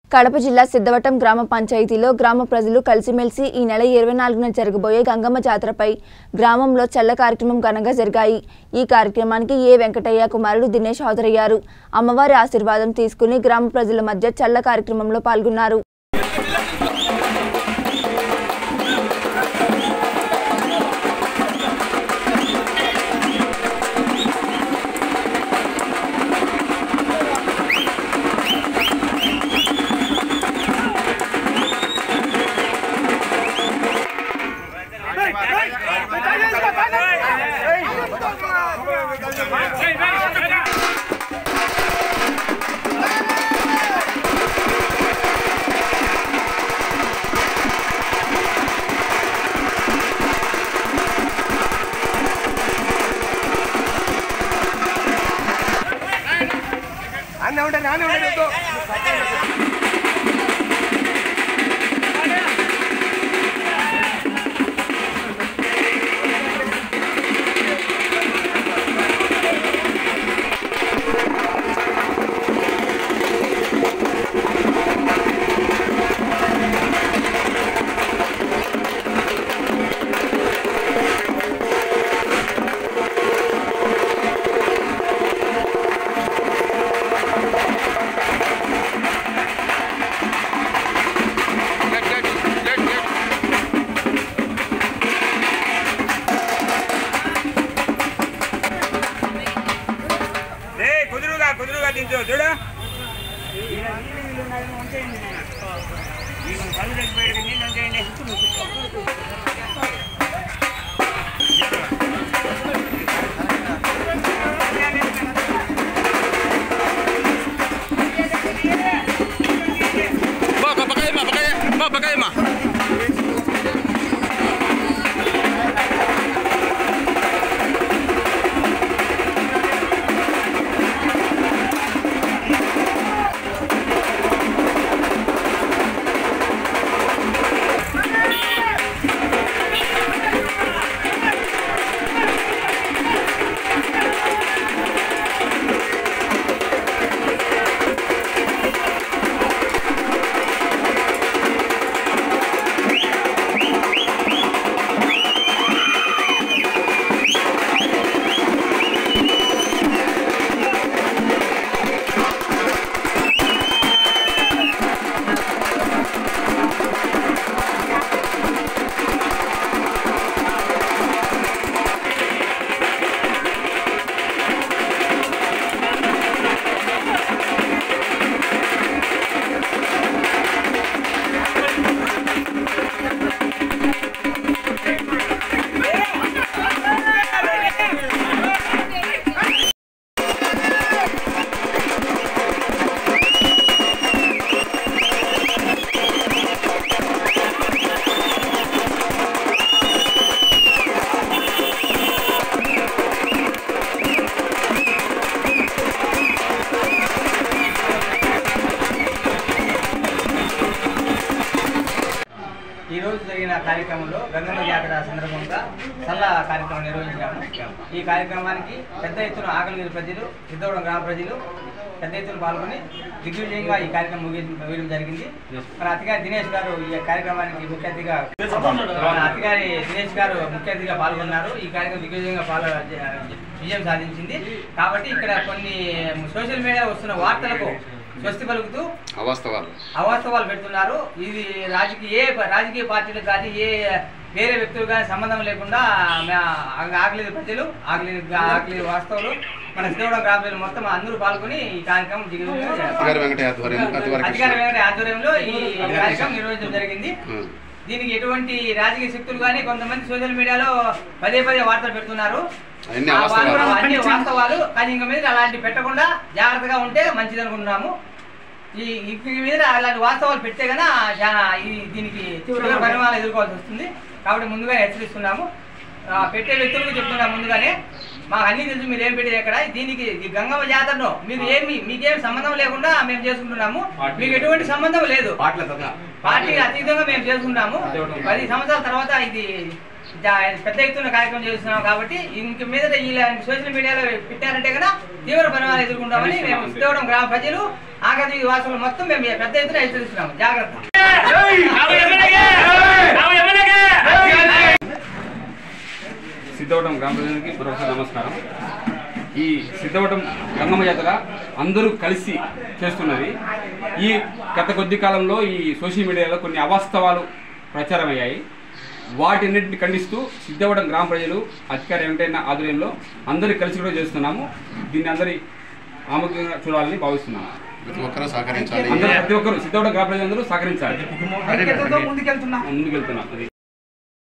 కడప జిల్లా సిద్ధవటం గ్రామ పంచాయతీలో గ్రామ ప్రజలు కలిసిమెలిసి ఈ నెల ఇరవై నాలుగున జరగబోయే గంగమ్మ జాతరపై గ్రామంలో చల్ల కార్యక్రమం ఘనంగా జరిగాయి ఈ కార్యక్రమానికి ఏ వెంకటయ్య కుమారుడు దినేష్ హాజరయ్యారు అమ్మవారి ఆశీర్వాదం తీసుకుని గ్రామ ప్రజల మధ్య చల్ల కార్యక్రమంలో పాల్గొన్నారు అన్న ఉండే నాన్న ఉండే రే కుదురుగా కుదురుగా దించు చూడు కళ్ళు తెచ్చిపోయాడు నీళ్ళు ఉంచేయండి Ba, papakay ma, papakay, ma, papakay ma. ఈ రోజు జరిగిన కార్యక్రమంలో గంగమ్మ జాతర సందర్భంగా చల్ల కార్యక్రమం నిర్వహించాము ఈ కార్యక్రమానికి పెద్ద ఎత్తున ఆకలిగిరి ప్రజలు సిద్ధవడం గ్రామ ప్రజలు పెద్ద ఎత్తున పాల్గొని దిగ్విజయంగా ఈ కార్యక్రమం ముగి ముగియడం జరిగింది మన అతిగారి దినేష్ గారు ఈ కార్యక్రమానికి ముఖ్య అతిథిగా మన అతిగారి దినేష్ గారు ముఖ్య అతిథిగా పాల్గొన్నారు ఈ కార్యక్రమం దిగ్విజయంగా పాల్గొ విజయం సాధించింది కాబట్టి ఇక్కడ కొన్ని సోషల్ మీడియా వస్తున్న వార్తలకు స్వస్తి పలుకుతూ అవాస్తవాలు అవాస్తవాలు పెడుతున్నారు ఇది రాజకీయ ఏ రాజకీయ పార్టీలకు కానీ ఏ వేరే వ్యక్తులు కానీ సంబంధం లేకుండా ఆకలి ప్రజలు ఆకలి ఆకలి వాస్తవులు మన శ్రీవడం గ్రామ ప్రజలు మొత్తం అందరూ పాల్గొని ఈ కార్యక్రమం దిగ్విజయంగా చేస్తారు. అధికారి వెంకటయ్య ఆధ్వర్యం అతివారి అధికార కృష్ణ వెంకట ఆధ్వర్యంలో ఈ కార్యక్రమం నిర్వహించడం జరిగింది ఉం. దీనికి ఎటువంటి రాజకీయ శక్తులు కానీ కొంతమంది సోషల్ మీడియాలో పదే పదే వార్తలు పెడుతున్నారు అన్ని ఆ అవాస్తవాలు. వార్తలు అన్ని వాస్తవాలు కానీ ఇంక మీద అలాంటి పెట్టకుండా జాగ్రత్తగా ఉంటే మంచిది అనుకుంటున్నాము ఈ ఇంక మీద అలాంటి వాస్తవాలు పెడితే కన్నా చాలా ఈ దీనికి తీవ్ర పరిణామాలు ఎదుర్కోవాల్సి వస్తుంది కాబట్టి ముందుగా హెచ్చరిస్తున్నాము ఆ, పెట్టే వ్యక్తులకు చెప్తున్నాం ముందుగానే మాకు అన్ని తెలుసు మీరు ఏం పెట్టేది ఎక్కడ దీనికి ఈ గంగమ్మ జాతరను మీరు ఏమి మీకేం సంబంధం లేకుండా మేము చేసుకుంటున్నాము మీకు ఎటువంటి సంబంధం లేదు పార్టీ అతీతంగా మేము చేసుకుంటాము పది సంవత్సరాల తర్వాత ఇది జా- పెద్ద ఎత్తున కార్యక్రమం చేస్తున్నాం కాబట్టి ఇంక మీద ఇలా సోషల్ మీడియాలో పెట్టారంటే కదా తీవ్ర పరిణామాలు ఎదుర్కొంటామని మేము సిద్ధవడం గ్రామ ప్రజలు ఆగది వాసులు మొత్తం మేము పెద్ద ఎత్తున హెచ్చరిస్తున్నాము జాగ్రత్త సిద్ధవటం గ్రామ ప్రజలకి మరొకసారి నమస్కారం ఈ సిద్ధవటం గంగమ్మ జాతర అందరూ కలిసి చేస్తున్నది ఈ గత కొద్ది కాలంలో ఈ సోషల్ మీడియాలో కొన్ని అవాస్తవాలు ప్రచారం అయ్యాయి వాటిన్నింటిని ఖండిస్తూ సిద్ధవటం గ్రామ ప్రజలు అధికారి వెంకటైన ఆధ్వర్యంలో అందరూ కలిసి కూడా చేస్తున్నాము దీన్ని అందరి ఆముఖంగా చూడాలని భావిస్తున్నాము ప్రతి ఒక్కరూ సహకరించాలి అందరూ ప్రతి ఒక్కరు సిద్ధవటం గ్రామ ప్రజలందరూ సహకరించాలి ముందుకెళ్తున్నాం ముందుకెళ్తున్నాం అది